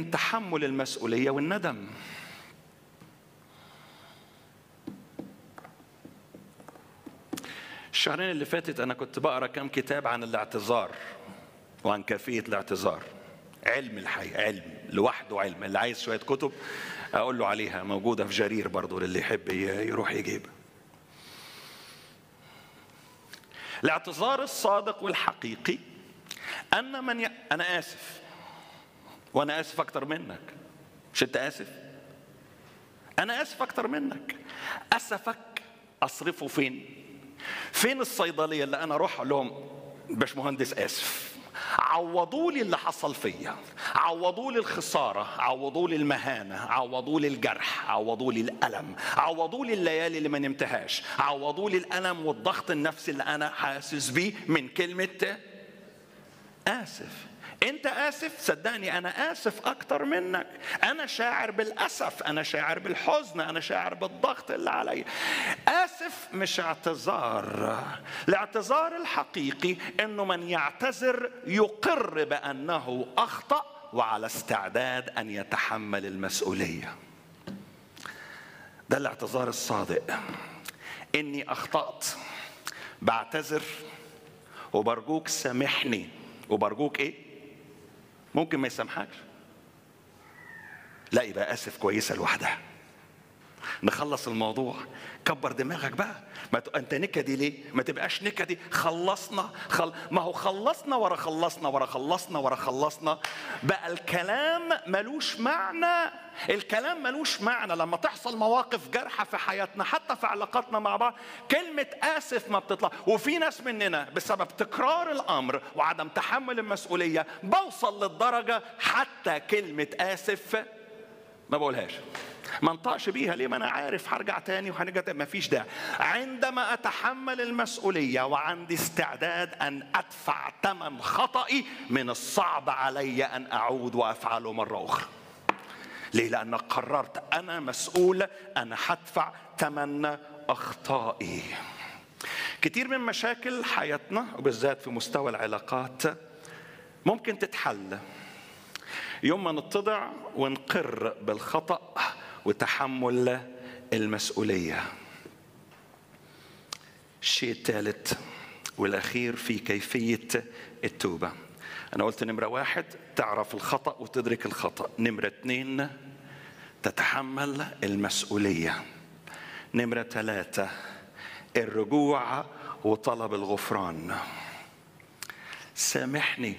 بين تحمل المسؤوليه والندم الشهرين اللي فاتت انا كنت بقرا كام كتاب عن الاعتذار وعن كيفيه الاعتذار علم الحقيقه علم لوحده علم اللي عايز شويه كتب اقول له عليها موجوده في جرير برضه للي يحب يروح يجيب الاعتذار الصادق والحقيقي ان من ي... انا اسف وانا اسف اكتر منك مش انت اسف انا اسف اكتر منك اسفك اصرفه فين فين الصيدليه اللي انا اروح اقول لهم باشمهندس اسف عوضوا لي اللي حصل فيا عوضوا لي الخساره عوضوا لي المهانه عوضوا لي الجرح عوضوا لي الالم عوضوا لي الليالي اللي ما نمتهاش عوضوا لي الالم والضغط النفسي اللي انا حاسس بيه من كلمه اسف انت اسف صدقني انا اسف اكتر منك انا شاعر بالاسف انا شاعر بالحزن انا شاعر بالضغط اللي علي اسف مش اعتذار الاعتذار الحقيقي انه من يعتذر يقر بانه اخطا وعلى استعداد ان يتحمل المسؤوليه ده الاعتذار الصادق اني اخطات بعتذر وبرجوك سامحني وبرجوك ايه ممكن ما يسامحكش لا يبقى اسف كويسه لوحدها نخلص الموضوع كبر دماغك بقى ما ت... انت نكدي ليه ما تبقاش نكدي خلصنا خل... ما هو خلصنا ورا خلصنا ورا خلصنا ورا خلصنا بقى الكلام ملوش معنى الكلام ملوش معنى لما تحصل مواقف جارحة في حياتنا حتى في علاقاتنا مع بعض كلمة آسف ما بتطلع وفي ناس مننا بسبب تكرار الأمر وعدم تحمل المسؤولية بوصل للدرجة حتى كلمة آسف ما بقولهاش ما انطقش بيها ليه ما انا عارف هرجع تاني وهنرجع تاني مفيش داعي عندما اتحمل المسؤوليه وعندي استعداد ان ادفع ثمن خطئي من الصعب علي ان اعود وافعله مره اخرى ليه لان قررت انا مسؤول انا هدفع ثمن اخطائي كتير من مشاكل حياتنا وبالذات في مستوى العلاقات ممكن تتحل يوم ما نتضع ونقر بالخطأ وتحمل المسؤولية الشيء الثالث والأخير في كيفية التوبة أنا قلت نمرة واحد تعرف الخطأ وتدرك الخطأ نمرة اثنين تتحمل المسؤولية نمرة ثلاثة الرجوع وطلب الغفران سامحني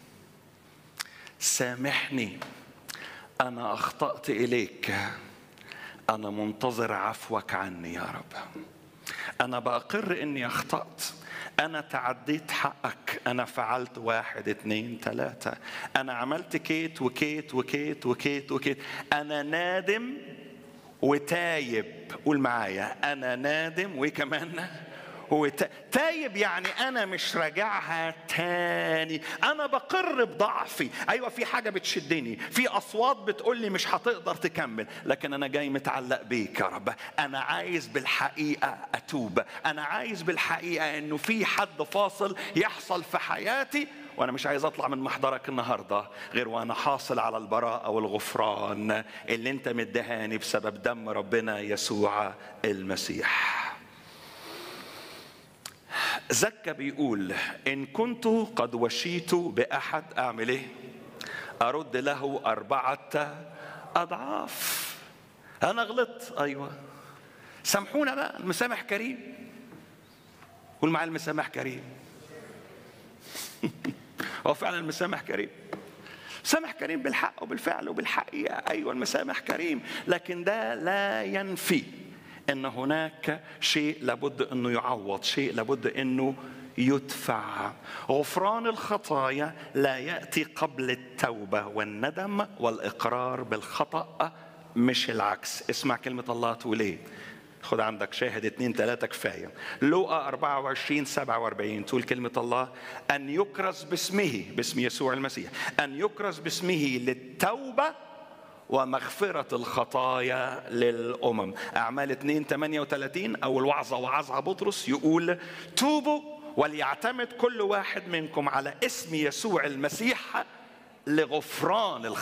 سامحني انا اخطات اليك انا منتظر عفوك عني يا رب انا باقر اني اخطات انا تعديت حقك انا فعلت واحد اتنين تلاتة انا عملت كيت وكيت وكيت وكيت وكيت انا نادم وتايب قول معايا انا نادم وكمان هو تايب يعني انا مش راجعها تاني انا بقر بضعفي ايوه في حاجه بتشدني في اصوات بتقول لي مش هتقدر تكمل لكن انا جاي متعلق بيك يا رب انا عايز بالحقيقه اتوب انا عايز بالحقيقه انه في حد فاصل يحصل في حياتي وانا مش عايز اطلع من محضرك النهارده غير وانا حاصل على البراءه والغفران اللي انت مدهاني بسبب دم ربنا يسوع المسيح زكا بيقول إن كنت قد وشيت بأحد أعمل إيه؟ أرد له أربعة أضعاف أنا غلطت أيوة سامحونا بقى المسامح كريم قول معايا المسامح كريم هو فعلا المسامح كريم سامح كريم بالحق وبالفعل وبالحقيقة أيوة المسامح كريم لكن ده لا ينفي ان هناك شيء لابد انه يعوض شيء لابد انه يدفع غفران الخطايا لا ياتي قبل التوبه والندم والاقرار بالخطا مش العكس اسمع كلمه الله تقول ايه خد عندك شاهد اتنين تلاتة كفاية لوقا 24 47 تقول كلمة الله أن يكرز باسمه باسم يسوع المسيح أن يكرز باسمه للتوبة ومغفرة الخطايا للأمم أعمال 2 38 أو الوعظة وعظها بطرس يقول توبوا وليعتمد كل واحد منكم على اسم يسوع المسيح لغفران الخطايا